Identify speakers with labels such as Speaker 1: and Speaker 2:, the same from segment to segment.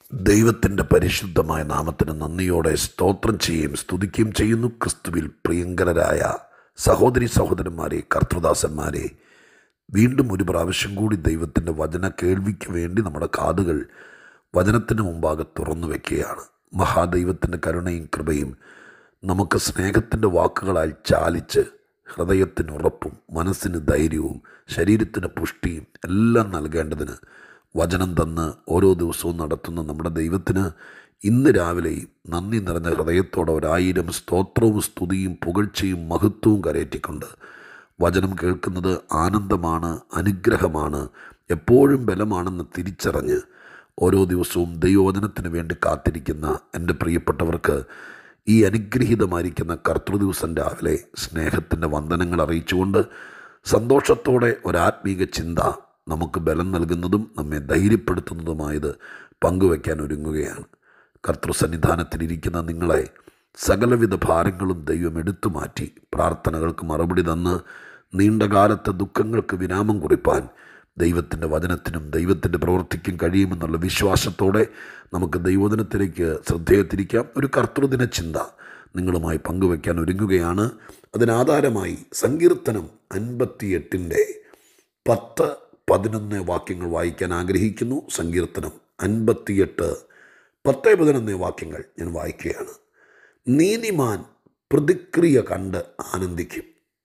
Speaker 1: ദൈവത്തിൻ്റെ പരിശുദ്ധമായ നാമത്തിന് നന്ദിയോടെ സ്തോത്രം ചെയ്യുകയും സ്തുതിക്കുകയും ചെയ്യുന്നു ക്രിസ്തുവിൽ പ്രിയങ്കരരായ സഹോദരി സഹോദരന്മാരെ കർത്തൃദാസന്മാരെ വീണ്ടും ഒരു പ്രാവശ്യം കൂടി ദൈവത്തിൻ്റെ വചന കേൾവിക്ക് വേണ്ടി നമ്മുടെ കാതുകൾ വചനത്തിന് മുമ്പാകെ തുറന്നു വയ്ക്കുകയാണ് മഹാദൈവത്തിൻ്റെ കരുണയും കൃപയും നമുക്ക് സ്നേഹത്തിൻ്റെ വാക്കുകളാൽ ചാലിച്ച് ഹൃദയത്തിന് ഉറപ്പും മനസ്സിന് ധൈര്യവും ശരീരത്തിന് പുഷ്ടിയും എല്ലാം നൽകേണ്ടതിന് വചനം തന്ന് ഓരോ ദിവസവും നടത്തുന്ന നമ്മുടെ ദൈവത്തിന് ഇന്ന് രാവിലെയും നന്ദി നിറഞ്ഞ ഹൃദയത്തോടെ ഒരായിരം സ്തോത്രവും സ്തുതിയും പുകഴ്ചയും മഹത്വവും കരയറ്റിക്കൊണ്ട് വചനം കേൾക്കുന്നത് ആനന്ദമാണ് അനുഗ്രഹമാണ് എപ്പോഴും ബലമാണെന്ന് തിരിച്ചറിഞ്ഞ് ഓരോ ദിവസവും ദൈവവചനത്തിന് വേണ്ടി കാത്തിരിക്കുന്ന എൻ്റെ പ്രിയപ്പെട്ടവർക്ക് ഈ അനുഗ്രഹീതമായിരിക്കുന്ന കർത്തൃദിവസം രാവിലെ സ്നേഹത്തിൻ്റെ വന്ദനങ്ങൾ അറിയിച്ചുകൊണ്ട് സന്തോഷത്തോടെ ഒരാത്മീക ചിന്ത നമുക്ക് ബലം നൽകുന്നതും നമ്മെ ധൈര്യപ്പെടുത്തുന്നതുമായത് പങ്കുവയ്ക്കാൻ ഒരുങ്ങുകയാണ് കർത്തൃസന്നിധാനത്തിലിരിക്കുന്ന നിങ്ങളെ സകലവിധ ഭാരങ്ങളും ദൈവം എടുത്തു മാറ്റി പ്രാർത്ഥനകൾക്ക് മറുപടി തന്ന് നീണ്ടകാലത്തെ ദുഃഖങ്ങൾക്ക് വിരാമം കുറിപ്പാൻ ദൈവത്തിൻ്റെ വചനത്തിനും ദൈവത്തിൻ്റെ പ്രവൃത്തിക്കും കഴിയുമെന്നുള്ള വിശ്വാസത്തോടെ നമുക്ക് ദൈവദിനത്തിലേക്ക് ശ്രദ്ധേയത്തിരിക്കാം ഒരു കർത്തൃദിന ചിന്ത നിങ്ങളുമായി പങ്കുവയ്ക്കാൻ ഒരുങ്ങുകയാണ് അതിനാധാരമായി സങ്കീർത്തനം അൻപത്തിയെട്ടിൻ്റെ പത്ത് പതിനൊന്ന് വാക്യങ്ങൾ വായിക്കാൻ ആഗ്രഹിക്കുന്നു സങ്കീർത്തനം അൻപത്തിയെട്ട് പത്ത് പതിനൊന്ന് വാക്യങ്ങൾ ഞാൻ വായിക്കുകയാണ് നീതിമാൻ പ്രതിക്രിയ കണ്ട് ആനന്ദിക്കും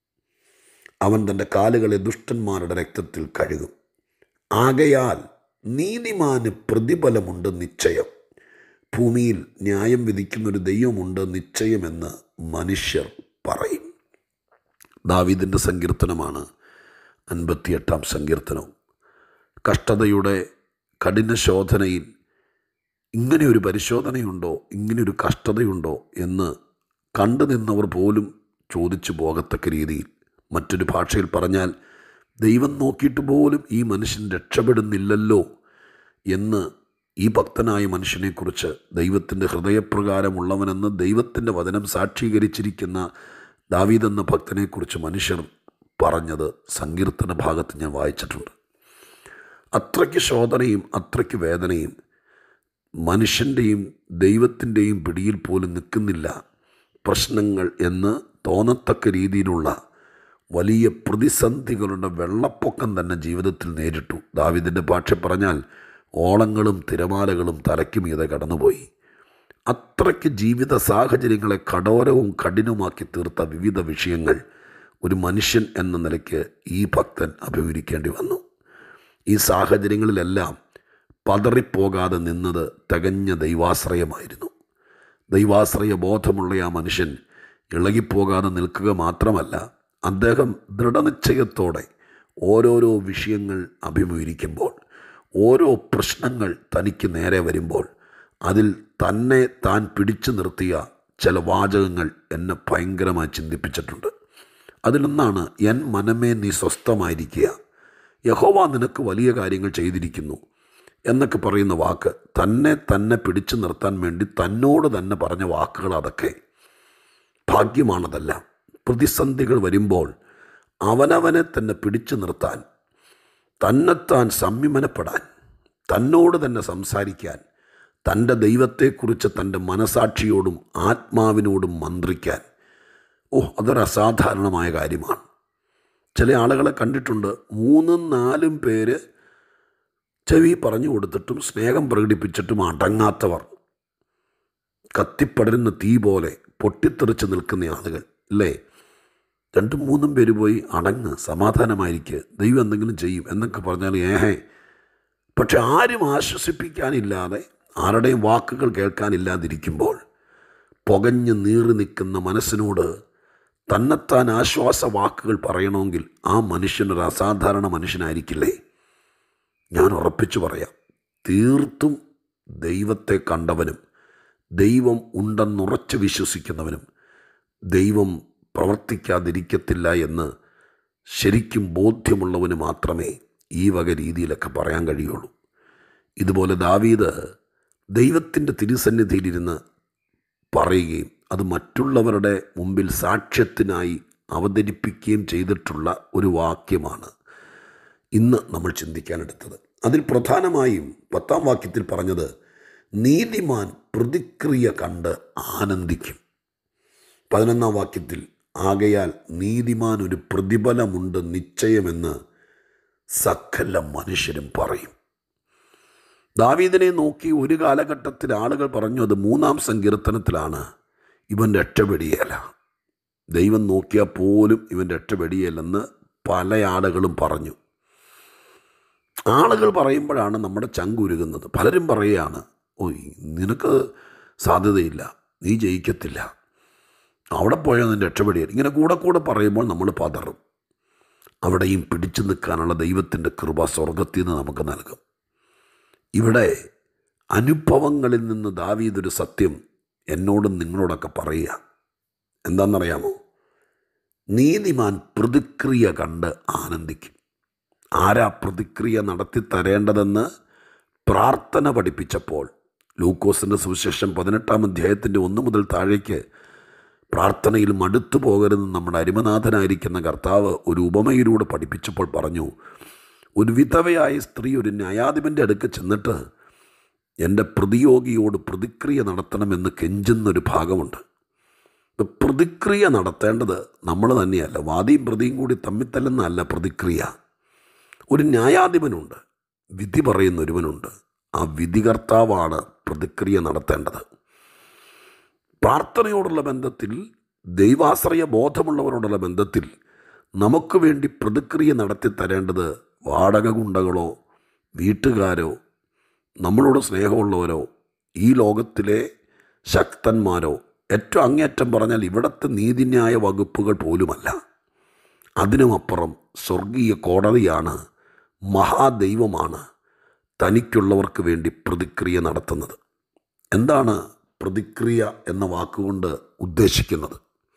Speaker 1: അവൻ തൻ്റെ കാലുകളെ ദുഷ്ടന്മാരുടെ രക്തത്തിൽ കഴുകും ആകയാൽ നീതിമാന് പ്രതിഫലമുണ്ട് നിശ്ചയം ഭൂമിയിൽ ന്യായം വിധിക്കുന്നൊരു ദൈവമുണ്ട് നിശ്ചയമെന്ന് മനുഷ്യർ പറയും ദാവീദിൻ്റെ സങ്കീർത്തനമാണ് അൻപത്തിയെട്ടാം സങ്കീർത്തനവും കഷ്ടതയുടെ കഠിന ശോധനയിൽ ഇങ്ങനെ ഒരു പരിശോധനയുണ്ടോ ഇങ്ങനെ ഒരു കഷ്ടതയുണ്ടോ എന്ന് കണ്ടു നിന്നവർ പോലും ചോദിച്ചു പോകത്തക്ക രീതിയിൽ മറ്റൊരു ഭാഷയിൽ പറഞ്ഞാൽ ദൈവം നോക്കിയിട്ട് പോലും ഈ മനുഷ്യൻ രക്ഷപ്പെടുന്നില്ലല്ലോ എന്ന് ഈ ഭക്തനായ മനുഷ്യനെക്കുറിച്ച് ദൈവത്തിൻ്റെ ഹൃദയപ്രകാരമുള്ളവനെന്ന് ദൈവത്തിൻ്റെ വചനം സാക്ഷീകരിച്ചിരിക്കുന്ന ദാവീദെന്ന ഭക്തനെക്കുറിച്ച് മനുഷ്യർ പറഞ്ഞത് സങ്കീർത്തന ഭാഗത്ത് ഞാൻ വായിച്ചിട്ടുണ്ട് അത്രയ്ക്ക് ശോധനയും അത്രയ്ക്ക് വേദനയും മനുഷ്യൻ്റെയും ദൈവത്തിൻ്റെയും പിടിയിൽ പോലും നിൽക്കുന്നില്ല പ്രശ്നങ്ങൾ എന്ന് തോന്നത്തക്ക രീതിയിലുള്ള വലിയ പ്രതിസന്ധികളുടെ വെള്ളപ്പൊക്കം തന്നെ ജീവിതത്തിൽ നേരിട്ടു ദാവിദിൻ്റെ ഭാഷ പറഞ്ഞാൽ ഓളങ്ങളും തിരമാലകളും തലയ്ക്ക് മീതെ കടന്നുപോയി അത്രയ്ക്ക് ജീവിത സാഹചര്യങ്ങളെ കഠോരവും കഠിനമാക്കി തീർത്ത വിവിധ വിഷയങ്ങൾ ഒരു മനുഷ്യൻ എന്ന നിലയ്ക്ക് ഈ ഭക്തൻ അഭിമുഖിക്കേണ്ടി വന്നു ഈ സാഹചര്യങ്ങളിലെല്ലാം പതറിപ്പോകാതെ നിന്നത് തികഞ്ഞ ദൈവാശ്രയമായിരുന്നു ദൈവാശ്രയ ബോധമുള്ള ആ മനുഷ്യൻ ഇളകിപ്പോകാതെ നിൽക്കുക മാത്രമല്ല അദ്ദേഹം ദൃഢനിശ്ചയത്തോടെ ഓരോരോ വിഷയങ്ങൾ അഭിമുഖീകരിക്കുമ്പോൾ ഓരോ പ്രശ്നങ്ങൾ തനിക്ക് നേരെ വരുമ്പോൾ അതിൽ തന്നെ താൻ പിടിച്ചു നിർത്തിയ ചില വാചകങ്ങൾ എന്നെ ഭയങ്കരമായി ചിന്തിപ്പിച്ചിട്ടുണ്ട് അതിലൊന്നാണ് എൻ മനമേ നീ സ്വസ്ഥമായിരിക്കുക യഹോവ നിനക്ക് വലിയ കാര്യങ്ങൾ ചെയ്തിരിക്കുന്നു എന്നൊക്കെ പറയുന്ന വാക്ക് തന്നെ തന്നെ പിടിച്ചു നിർത്താൻ വേണ്ടി തന്നോട് തന്നെ പറഞ്ഞ വാക്കുകൾ അതൊക്കെ ഭാഗ്യമാണതല്ല പ്രതിസന്ധികൾ വരുമ്പോൾ അവനവനെ തന്നെ പിടിച്ചു നിർത്താൻ തന്നെത്താൻ സംയമനപ്പെടാൻ തന്നോട് തന്നെ സംസാരിക്കാൻ തൻ്റെ ദൈവത്തെക്കുറിച്ച് തൻ്റെ മനസാക്ഷിയോടും ആത്മാവിനോടും മന്ത്രിക്കാൻ ഓ അതൊരു അസാധാരണമായ കാര്യമാണ് ചില ആളുകളെ കണ്ടിട്ടുണ്ട് മൂന്നും നാലും പേര് ചെവി പറഞ്ഞു കൊടുത്തിട്ടും സ്നേഹം പ്രകടിപ്പിച്ചിട്ടും അടങ്ങാത്തവർ കത്തിപ്പടരുന്ന തീ പോലെ പൊട്ടിത്തെറിച്ച് നിൽക്കുന്ന ആളുകൾ അല്ലേ രണ്ടും മൂന്നും പേര് പോയി അടങ്ങ് സമാധാനമായിരിക്കുക ദൈവം എന്തെങ്കിലും ചെയ്യും എന്നൊക്കെ പറഞ്ഞാൽ ഏഹേ പക്ഷെ ആരും ആശ്വസിപ്പിക്കാനില്ലാതെ ആരുടെയും വാക്കുകൾ കേൾക്കാനില്ലാതിരിക്കുമ്പോൾ പുകഞ്ഞ് നീറി നിൽക്കുന്ന മനസ്സിനോട് തന്നെത്താൻ ആശ്വാസ വാക്കുകൾ പറയണമെങ്കിൽ ആ മനുഷ്യനൊരു അസാധാരണ മനുഷ്യനായിരിക്കില്ലേ ഞാൻ ഉറപ്പിച്ചു പറയാം തീർത്തും ദൈവത്തെ കണ്ടവനും ദൈവം ഉണ്ടെന്നുറച്ച് വിശ്വസിക്കുന്നവനും ദൈവം പ്രവർത്തിക്കാതിരിക്കത്തില്ല എന്ന് ശരിക്കും ബോധ്യമുള്ളവന് മാത്രമേ ഈ വക രീതിയിലൊക്കെ പറയാൻ കഴിയുള്ളൂ ഇതുപോലെ ദാവീദ് ദൈവത്തിൻ്റെ തിരുസന്നിധിയിലിരുന്ന് പറയുകയും അത് മറ്റുള്ളവരുടെ മുമ്പിൽ സാക്ഷ്യത്തിനായി അവതരിപ്പിക്കുകയും ചെയ്തിട്ടുള്ള ഒരു വാക്യമാണ് ഇന്ന് നമ്മൾ ചിന്തിക്കാനെടുത്തത് അതിൽ പ്രധാനമായും പത്താം വാക്യത്തിൽ പറഞ്ഞത് നീതിമാൻ പ്രതിക്രിയ കണ്ട് ആനന്ദിക്കും പതിനൊന്നാം വാക്യത്തിൽ ആകയാൽ നീതിമാൻ ഒരു പ്രതിഫലമുണ്ട് നിശ്ചയമെന്ന് സകല മനുഷ്യരും പറയും ദാവീദിനെ നോക്കി ഒരു കാലഘട്ടത്തിൽ ആളുകൾ പറഞ്ഞു അത് മൂന്നാം സങ്കീർത്തനത്തിലാണ് ഇവൻ രക്ഷപ്പെടിയല്ല ദൈവം നോക്കിയാൽ പോലും ഇവൻ രക്ഷപ്പെടിയല്ലെന്ന് പല ആളുകളും പറഞ്ഞു ആളുകൾ പറയുമ്പോഴാണ് നമ്മുടെ ചങ്കുരുകുന്നത് പലരും പറയുകയാണ് ഓ നിനക്ക് സാധ്യതയില്ല നീ ജയിക്കത്തില്ല അവിടെ പോയാൽ നിന്റെ രക്ഷപ്പെടിയ ഇങ്ങനെ കൂടെ കൂടെ പറയുമ്പോൾ നമ്മൾ പതറും അവിടെയും പിടിച്ചു നിൽക്കാനുള്ള ദൈവത്തിൻ്റെ കൃപ സ്വർഗത്തിൽ നിന്ന് നമുക്ക് നൽകും ഇവിടെ അനുഭവങ്ങളിൽ നിന്ന് ദാവീദൊരു സത്യം എന്നോടും നിങ്ങളോടൊക്കെ പറയുക എന്താണെന്നറിയാമോ നീതിമാൻ പ്രതിക്രിയ കണ്ട് ആനന്ദിക്കും ആരാ പ്രതിക്രിയ നടത്തി തരേണ്ടതെന്ന് പ്രാർത്ഥന പഠിപ്പിച്ചപ്പോൾ ലൂക്കോസിൻ്റെ സുവിശേഷം പതിനെട്ടാം അധ്യായത്തിൻ്റെ ഒന്ന് മുതൽ താഴേക്ക് പ്രാർത്ഥനയിൽ മടുത്തു പോകരുതെന്ന് നമ്മുടെ അരിമനാഥനായിരിക്കുന്ന കർത്താവ് ഒരു ഉപമയിലൂടെ പഠിപ്പിച്ചപ്പോൾ പറഞ്ഞു ഒരു വിധവയായ സ്ത്രീ ഒരു ന്യായാധിപൻ്റെ അടുക്ക് ചെന്നിട്ട് എൻ്റെ പ്രതിയോഗിയോട് പ്രതിക്രിയ നടത്തണമെന്ന് കെഞ്ചുന്നൊരു ഭാഗമുണ്ട് ഇപ്പം പ്രതിക്രിയ നടത്തേണ്ടത് നമ്മൾ തന്നെയല്ല വാദിയും പ്രതിയും കൂടി തമ്മിത്തല്ലെന്നല്ല പ്രതിക്രിയ ഒരു ന്യായാധിപനുണ്ട് വിധി പറയുന്ന ഒരുവനുണ്ട് ആ വിധികർത്താവാണ് പ്രതിക്രിയ നടത്തേണ്ടത് പ്രാർത്ഥനയോടുള്ള ബന്ധത്തിൽ ദൈവാശ്രയ ബോധമുള്ളവരോടുള്ള ബന്ധത്തിൽ നമുക്ക് വേണ്ടി പ്രതിക്രിയ നടത്തി തരേണ്ടത് വാടക ഗുണ്ടകളോ വീട്ടുകാരോ നമ്മളോട് സ്നേഹമുള്ളവരോ ഈ ലോകത്തിലെ ശക്തന്മാരോ ഏറ്റവും അങ്ങേറ്റം പറഞ്ഞാൽ ഇവിടുത്തെ നീതിന്യായ വകുപ്പുകൾ പോലുമല്ല അതിനുമപ്പുറം സ്വർഗീയ കോടതിയാണ് മഹാദൈവമാണ് തനിക്കുള്ളവർക്ക് വേണ്ടി പ്രതിക്രിയ നടത്തുന്നത് എന്താണ് പ്രതിക്രിയ എന്ന വാക്കുകൊണ്ട് ഉദ്ദേശിക്കുന്നത്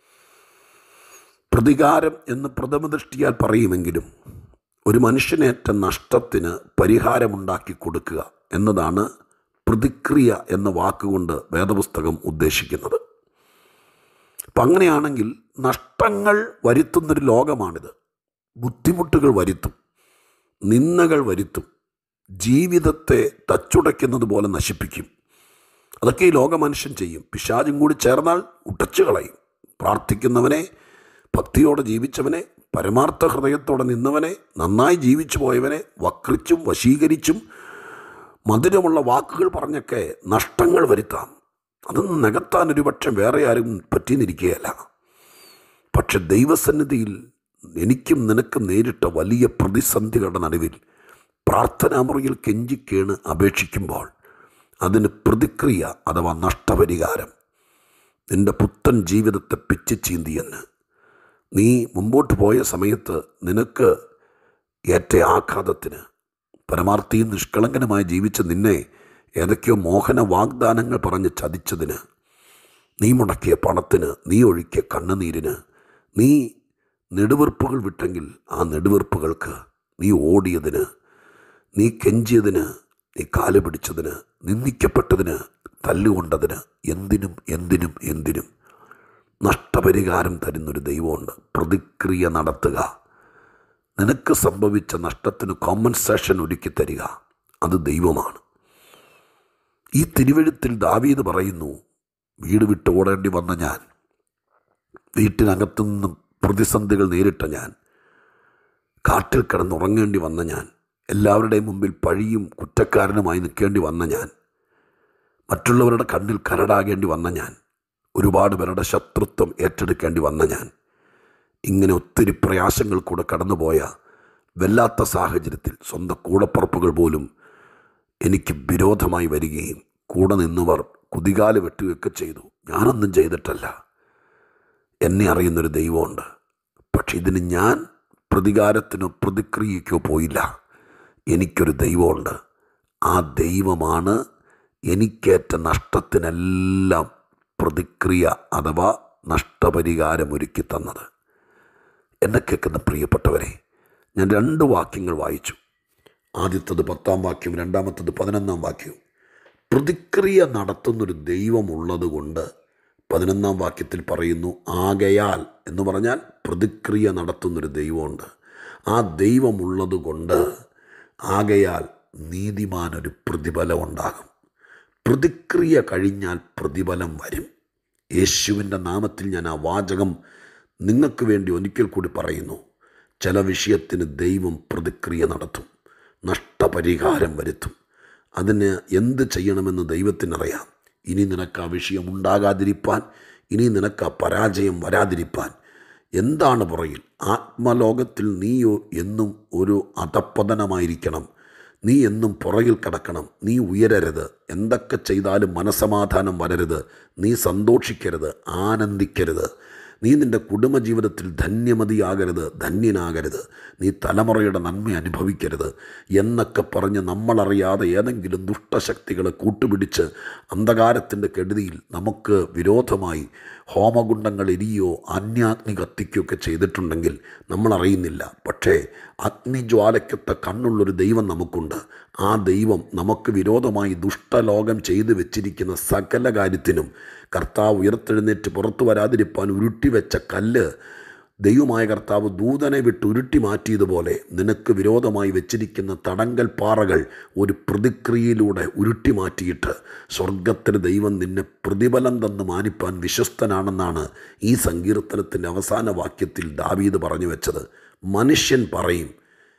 Speaker 1: പ്രതികാരം എന്ന് പ്രഥമദൃഷ്ടിയാൽ പറയുമെങ്കിലും ഒരു മനുഷ്യനേറ്റ നഷ്ടത്തിന് പരിഹാരമുണ്ടാക്കി കൊടുക്കുക എന്നതാണ് പ്രതിക്രിയ എന്ന വാക്കുകൊണ്ട് വേദപുസ്തകം ഉദ്ദേശിക്കുന്നത് അപ്പം അങ്ങനെയാണെങ്കിൽ നഷ്ടങ്ങൾ വരുത്തുന്നൊരു ലോകമാണിത് ബുദ്ധിമുട്ടുകൾ വരുത്തും നിന്ദകൾ വരുത്തും ജീവിതത്തെ തച്ചുടയ്ക്കുന്നത് പോലെ നശിപ്പിക്കും അതൊക്കെ ഈ ലോകമനുഷ്യൻ ചെയ്യും പിശാചും കൂടി ചേർന്നാൽ ഉടച്ചു കളയും പ്രാർത്ഥിക്കുന്നവനെ ഭക്തിയോടെ ജീവിച്ചവനെ പരമാർത്ഥ ഹൃദയത്തോടെ നിന്നവനെ നന്നായി ജീവിച്ചു പോയവനെ വക്രിച്ചും വശീകരിച്ചും മധുരമുള്ള വാക്കുകൾ പറഞ്ഞൊക്കെ നഷ്ടങ്ങൾ വരുത്താം അതൊന്നും നികത്താൻ ഒരുപക്ഷെ വേറെ ആരും പറ്റിയെന്നിരിക്കുകയല്ല പക്ഷെ ദൈവസന്നിധിയിൽ എനിക്കും നിനക്കും നേരിട്ട വലിയ പ്രതിസന്ധികളുടെ നടുവിൽ പ്രാർത്ഥനാമുറിയിൽ കെഞ്ചിക്കേണ് അപേക്ഷിക്കുമ്പോൾ അതിന് പ്രതിക്രിയ അഥവാ നഷ്ടപരിഹാരം നിന്റെ പുത്തൻ ജീവിതത്തെ പിച്ചു ചീന്തിയെന്ന് നീ മുമ്പോട്ട് പോയ സമയത്ത് നിനക്ക് ഏറ്റ ആഘാതത്തിന് പരമാർത്ഥിയും നിഷ്കളങ്കനുമായി ജീവിച്ച നിന്നെ ഏതൊക്കെയോ മോഹന വാഗ്ദാനങ്ങൾ പറഞ്ഞ് ചതിച്ചതിന് നീ മുടക്കിയ പണത്തിന് നീ ഒഴുക്കിയ കണ്ണുനീരിന് നീ നെടുവീർപ്പുകൾ വിട്ടെങ്കിൽ ആ നെടുവീർപ്പുകൾക്ക് നീ ഓടിയതിന് നീ കെഞ്ചിയതിന് നീ കാല് പിടിച്ചതിന് നിന്ദിക്കപ്പെട്ടതിന് തല്ലുകൊണ്ടതിന് എന്തിനും എന്തിനും എന്തിനും നഷ്ടപരിഹാരം തരുന്നൊരു ദൈവമുണ്ട് പ്രതിക്രിയ നടത്തുക നിനക്ക് സംഭവിച്ച നഷ്ടത്തിന് കോമ്പൻസേഷൻ ഒരുക്കി തരിക അത് ദൈവമാണ് ഈ തിരുവഴുത്തിൽ ദാവീദ് പറയുന്നു വീട് വിട്ട് ഓടേണ്ടി വന്ന ഞാൻ വീട്ടിനകത്തു നിന്നും പ്രതിസന്ധികൾ നേരിട്ട ഞാൻ കാട്ടിൽ കിടന്നുറങ്ങേണ്ടി വന്ന ഞാൻ എല്ലാവരുടെയും മുമ്പിൽ പഴിയും കുറ്റക്കാരനുമായി നിൽക്കേണ്ടി വന്ന ഞാൻ മറ്റുള്ളവരുടെ കണ്ണിൽ കരടാകേണ്ടി വന്ന ഞാൻ ഒരുപാട് പേരുടെ ശത്രുത്വം ഏറ്റെടുക്കേണ്ടി വന്ന ഞാൻ ഇങ്ങനെ ഒത്തിരി പ്രയാസങ്ങൾ കൂടെ കടന്നുപോയ വല്ലാത്ത സാഹചര്യത്തിൽ സ്വന്തം കൂടപ്പുറപ്പുകൾ പോലും എനിക്ക് വിരോധമായി വരികയും കൂടെ നിന്നവർ കുതികാല് വെട്ടുകയൊക്കെ ചെയ്തു ഞാനൊന്നും ചെയ്തിട്ടല്ല എന്നെ അറിയുന്നൊരു ദൈവമുണ്ട് പക്ഷെ ഇതിന് ഞാൻ പ്രതികാരത്തിനോ പ്രതിക്രിയയ്ക്കോ പോയില്ല എനിക്കൊരു ദൈവമുണ്ട് ആ ദൈവമാണ് എനിക്കേറ്റ നഷ്ടത്തിനെല്ലാം പ്രതിക്രിയ അഥവാ നഷ്ടപരിഹാരം ഒരുക്കി തന്നത് എന്നെ കേൾക്കുന്ന പ്രിയപ്പെട്ടവരെ ഞാൻ രണ്ട് വാക്യങ്ങൾ വായിച്ചു ആദ്യത്തത് പത്താം വാക്യം രണ്ടാമത്തത് പതിനൊന്നാം വാക്യവും പ്രതിക്രിയ നടത്തുന്നൊരു ദൈവമുള്ളത് കൊണ്ട് പതിനൊന്നാം വാക്യത്തിൽ പറയുന്നു ആകയാൽ എന്ന് പറഞ്ഞാൽ പ്രതിക്രിയ നടത്തുന്നൊരു ദൈവമുണ്ട് ആ ദൈവമുള്ളത് കൊണ്ട് ആകയാൽ നീതിമാനൊരു പ്രതിഫലം ഉണ്ടാകും പ്രതിക്രിയ കഴിഞ്ഞാൽ പ്രതിഫലം വരും യേശുവിൻ്റെ നാമത്തിൽ ഞാൻ ആ വാചകം നിങ്ങൾക്ക് വേണ്ടി ഒരിക്കൽ കൂടി പറയുന്നു ചില വിഷയത്തിന് ദൈവം പ്രതിക്രിയ നടത്തും നഷ്ടപരിഹാരം വരുത്തും അതിന് എന്ത് ചെയ്യണമെന്ന് ദൈവത്തിനറിയാം ഇനി നിനക്ക് ആ വിഷയം ഉണ്ടാകാതിരിപ്പാൻ ഇനി നിനക്ക് ആ പരാജയം വരാതിരിപ്പാൻ എന്താണ് പുറകിൽ ആത്മലോകത്തിൽ നീ എന്നും ഒരു അധപ്പതനമായിരിക്കണം നീ എന്നും പുറകിൽ കിടക്കണം നീ ഉയരരുത് എന്തൊക്കെ ചെയ്താലും മനസമാധാനം വരരുത് നീ സന്തോഷിക്കരുത് ആനന്ദിക്കരുത് നീ നിൻ്റെ കുടുംബജീവിതത്തിൽ ധന്യമതിയാകരുത് ധന്യനാകരുത് നീ തലമുറയുടെ നന്മ അനുഭവിക്കരുത് എന്നൊക്കെ പറഞ്ഞ് നമ്മളറിയാതെ ഏതെങ്കിലും ദുഷ്ടശക്തികളെ കൂട്ടുപിടിച്ച് അന്ധകാരത്തിൻ്റെ കെടുതിയിൽ നമുക്ക് വിരോധമായി ഹോമകുണ്ടങ്ങൾ എരിയോ അന്യാഗ്നി കത്തിക്കുകയൊക്കെ ചെയ്തിട്ടുണ്ടെങ്കിൽ നമ്മളറിയുന്നില്ല പക്ഷേ അഗ്നിജ്വാലയ്ക്കൊത്ത കണ്ണുള്ളൊരു ദൈവം നമുക്കുണ്ട് ആ ദൈവം നമുക്ക് വിരോധമായി ദുഷ്ടലോകം ചെയ്തു വെച്ചിരിക്കുന്ന സകല കാര്യത്തിനും കർത്താവ് ഉയർത്തെഴുന്നേറ്റ് പുറത്തു വരാതിരിപ്പാൻ ഉരുട്ടിവെച്ച കല്ല് ദൈവമായ കർത്താവ് ദൂതനെ വിട്ട് ഉരുട്ടി മാറ്റിയതുപോലെ നിനക്ക് വിരോധമായി വെച്ചിരിക്കുന്ന തടങ്കൽ പാറകൾ ഒരു പ്രതിക്രിയയിലൂടെ ഉരുട്ടി മാറ്റിയിട്ട് സ്വർഗത്തിന് ദൈവം നിന്നെ പ്രതിഫലം തന്ന് മാനിപ്പാൻ വിശ്വസ്തനാണെന്നാണ് ഈ സങ്കീർത്തനത്തിൻ്റെ അവസാന വാക്യത്തിൽ ദാവീദ് പറഞ്ഞു വെച്ചത് മനുഷ്യൻ പറയും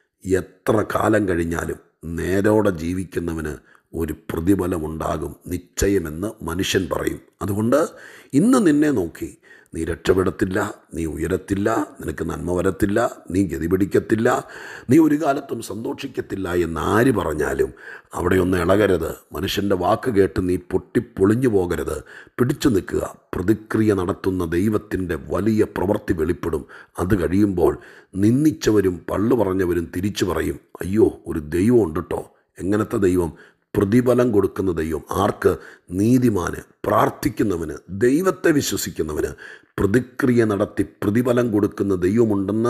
Speaker 1: എത്ര കാലം കഴിഞ്ഞാലും നേരോടെ ജീവിക്കുന്നവന് ഒരു പ്രതിഫലമുണ്ടാകും നിശ്ചയമെന്ന് മനുഷ്യൻ പറയും അതുകൊണ്ട് ഇന്ന് നിന്നെ നോക്കി നീ രക്ഷപ്പെടത്തില്ല നീ ഉയരത്തില്ല നിനക്ക് നന്മ വരത്തില്ല നീ ഗതി പിടിക്കത്തില്ല നീ ഒരു കാലത്തും സന്തോഷിക്കത്തില്ല എന്ന് ആര് പറഞ്ഞാലും അവിടെ ഒന്ന് ഇളകരുത് മനുഷ്യൻ്റെ വാക്ക് കേട്ട് നീ പൊട്ടിപ്പൊളിഞ്ഞു പോകരുത് പിടിച്ചു നിൽക്കുക പ്രതിക്രിയ നടത്തുന്ന ദൈവത്തിൻ്റെ വലിയ പ്രവൃത്തി വെളിപ്പെടും അത് കഴിയുമ്പോൾ നിന്ദിച്ചവരും പള്ളു പറഞ്ഞവരും തിരിച്ചു പറയും അയ്യോ ഒരു ദൈവം ഉണ്ട് കേട്ടോ എങ്ങനത്തെ ദൈവം പ്രതിഫലം കൊടുക്കുന്ന ദൈവം ആർക്ക് നീതിമാന് പ്രാർത്ഥിക്കുന്നവന് ദൈവത്തെ വിശ്വസിക്കുന്നവന് പ്രതിക്രിയ നടത്തി പ്രതിഫലം കൊടുക്കുന്ന ദൈവമുണ്ടെന്ന്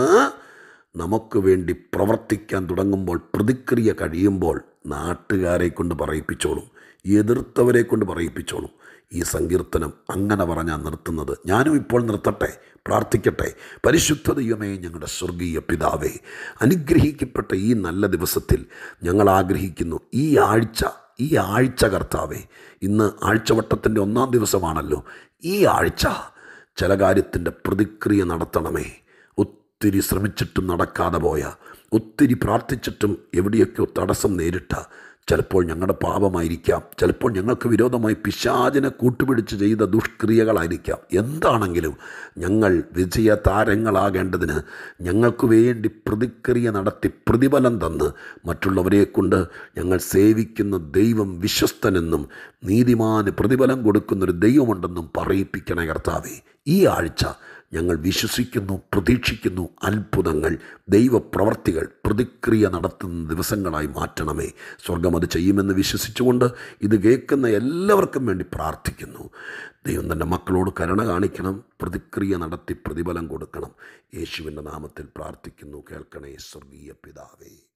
Speaker 1: നമുക്ക് വേണ്ടി പ്രവർത്തിക്കാൻ തുടങ്ങുമ്പോൾ പ്രതിക്രിയ കഴിയുമ്പോൾ നാട്ടുകാരെ കൊണ്ട് പറയിപ്പിച്ചോളും എതിർത്തവരെ കൊണ്ട് പറയിപ്പിച്ചോളും ഈ സങ്കീർത്തനം അങ്ങനെ പറഞ്ഞാൽ നിർത്തുന്നത് ഞാനും ഇപ്പോൾ നിർത്തട്ടെ പ്രാർത്ഥിക്കട്ടെ പരിശുദ്ധ ദൈവമേ ഞങ്ങളുടെ സ്വർഗീയ പിതാവേ അനുഗ്രഹിക്കപ്പെട്ട ഈ നല്ല ദിവസത്തിൽ ഞങ്ങൾ ആഗ്രഹിക്കുന്നു ഈ ആഴ്ച ഈ ആഴ്ച കർത്താവേ ഇന്ന് ആഴ്ചവട്ടത്തിൻ്റെ ഒന്നാം ദിവസമാണല്ലോ ഈ ആഴ്ച ചില കാര്യത്തിൻ്റെ പ്രതിക്രിയ നടത്തണമേ ഒത്തിരി ശ്രമിച്ചിട്ടും നടക്കാതെ പോയ ഒത്തിരി പ്രാർത്ഥിച്ചിട്ടും എവിടെയൊക്കെയോ തടസ്സം നേരിട്ട ചിലപ്പോൾ ഞങ്ങളുടെ പാപമായിരിക്കാം ചിലപ്പോൾ ഞങ്ങൾക്ക് വിരോധമായി പിശാചിനെ കൂട്ടുപിടിച്ച് ചെയ്ത ദുഷ്ക്രിയകളായിരിക്കാം എന്താണെങ്കിലും ഞങ്ങൾ വിജയ താരങ്ങളാകേണ്ടതിന് ഞങ്ങൾക്ക് വേണ്ടി പ്രതിക്രിയ നടത്തി പ്രതിഫലം തന്ന് മറ്റുള്ളവരെ കൊണ്ട് ഞങ്ങൾ സേവിക്കുന്ന ദൈവം വിശ്വസ്തനെന്നും നീതിമാന് പ്രതിഫലം കൊടുക്കുന്നൊരു ദൈവമുണ്ടെന്നും പറയിപ്പിക്കണേ കർത്താവേ ഈ ആഴ്ച ഞങ്ങൾ വിശ്വസിക്കുന്നു പ്രതീക്ഷിക്കുന്നു അത്ഭുതങ്ങൾ ദൈവപ്രവർത്തികൾ പ്രതിക്രിയ നടത്തുന്ന ദിവസങ്ങളായി മാറ്റണമേ സ്വർഗം അത് ചെയ്യുമെന്ന് വിശ്വസിച്ചുകൊണ്ട് ഇത് കേൾക്കുന്ന എല്ലാവർക്കും വേണ്ടി പ്രാർത്ഥിക്കുന്നു ദൈവം തൻ്റെ മക്കളോട് കരുണ കാണിക്കണം പ്രതിക്രിയ നടത്തി പ്രതിഫലം കൊടുക്കണം യേശുവിൻ്റെ നാമത്തിൽ പ്രാർത്ഥിക്കുന്നു കേൾക്കണേ സ്വർഗീയ പിതാവേ